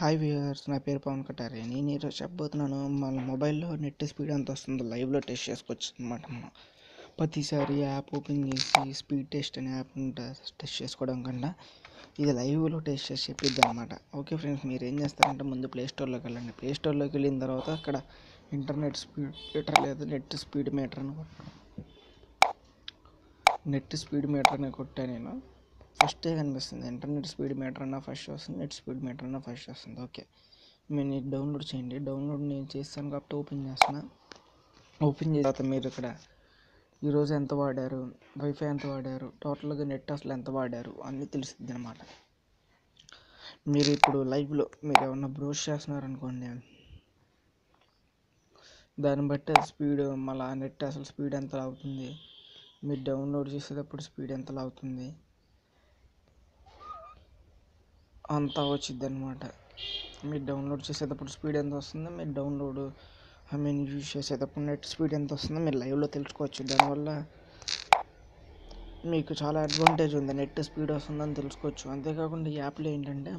hi viewers నా పేరు పవన్ కటారి నేను ఈరోజు చెప్పబోతున్నాను మన మొబైల్లో నెట్ స్పీడ్ ఎంత వస్తుందో లైవ్లో టెస్ట్ చేసుకోవచ్చు అనమాట మనం ప్రతిసారి యాప్ ఓపెన్ చేసి స్పీడ్ టెస్ట్ అనే యాప్ టెస్ట్ చేసుకోవడం కన్నా ఇది లైవ్లో టెస్ట్ చేసి చెప్పిద్ది అనమాట ఓకే ఫ్రెండ్స్ మీరు ఏం చేస్తారంటే ముందు ప్లే స్టోర్లోకి వెళ్ళండి ప్లే స్టోర్లోకి వెళ్ళిన తర్వాత అక్కడ ఇంటర్నెట్ స్పీడ్ మీటర్ లేదా నెట్ స్పీడ్ మీటర్ అని కొట్టు నెట్ స్పీడ్ మీటర్ అని కొట్టా నేను ఫస్టే కనిపిస్తుంది ఇంటర్నెట్ స్పీడ్ మీటర్ అన్న ఫస్ట్ వస్తుంది నెట్ స్పీడ్ మీటర్ అన్న ఫస్ట్ వస్తుంది ఓకే మీరు ఇది డౌన్లోడ్ చేయండి డౌన్లోడ్ నేను చేస్తాను కాబట్టి ఓపెన్ చేస్తున్నా ఓపెన్ చేసిన తర్వాత మీరు ఇక్కడ ఈరోజు ఎంత వాడారు వైఫై ఎంత వాడారు టోటల్గా నెట్ అసలు ఎంత వాడారు అన్నీ తెలిసిద్ది అనమాట మీరు ఇప్పుడు లైవ్లో మీరు ఏమన్నా బ్రౌజ్ చేస్తున్నారనుకోండి దాన్ని బట్టి అది స్పీడ్ మళ్ళీ నెట్ అసలు స్పీడ్ ఎంత అవుతుంది మీరు డౌన్లోడ్ చేసేటప్పుడు స్పీడ్ ఎంత అవుతుంది అంతా వచ్చింది అనమాట మీరు డౌన్లోడ్ చేసేటప్పుడు స్పీడ్ ఎంత వస్తుందో మీరు డౌన్లోడ్ ఐ మీన్ యూజ్ చేసేటప్పుడు నెట్ స్పీడ్ ఎంత వస్తుందో మీరు లైవ్లో తెలుసుకోవచ్చు దానివల్ల మీకు చాలా అడ్వాంటేజ్ ఉంది నెట్ స్పీడ్ వస్తుందని తెలుసుకోవచ్చు అంతేకాకుండా ఈ యాప్లో ఏంటంటే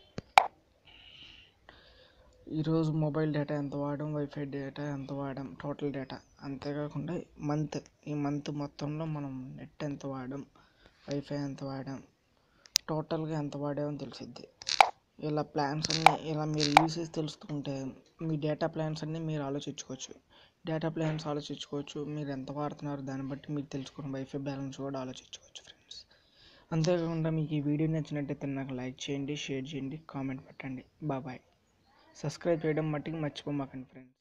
ఈరోజు మొబైల్ డేటా ఎంత వాడాం వైఫై డేటా ఎంత వాడాం టోటల్ డేటా అంతేకాకుండా మంత్ ఈ మంత్ మొత్తంలో మనం నెట్ ఎంత వాడాం వైఫై ఎంత వాడాం టోటల్గా ఎంత వాడామని తెలిసిద్ది ఇలా ప్లాన్స్ అన్నీ ఇలా మీరు యూసేజ్ తెలుసుకుంటే మీ డేటా ప్లాన్స్ అన్నీ మీరు ఆలోచించుకోవచ్చు డేటా ప్లాన్స్ ఆలోచించుకోవచ్చు మీరు ఎంత వాడుతున్నారు దాన్ని బట్టి మీరు తెలుసుకుని వైఫై బ్యాలెన్స్ కూడా ఆలోచించుకోవచ్చు ఫ్రెండ్స్ అంతేకాకుండా మీకు ఈ వీడియో నచ్చినట్టయితే నాకు లైక్ చేయండి షేర్ చేయండి కామెంట్ పెట్టండి బాబాయ్ సబ్స్క్రైబ్ చేయడం మట్టికి మర్చిపోమాకండి ఫ్రెండ్స్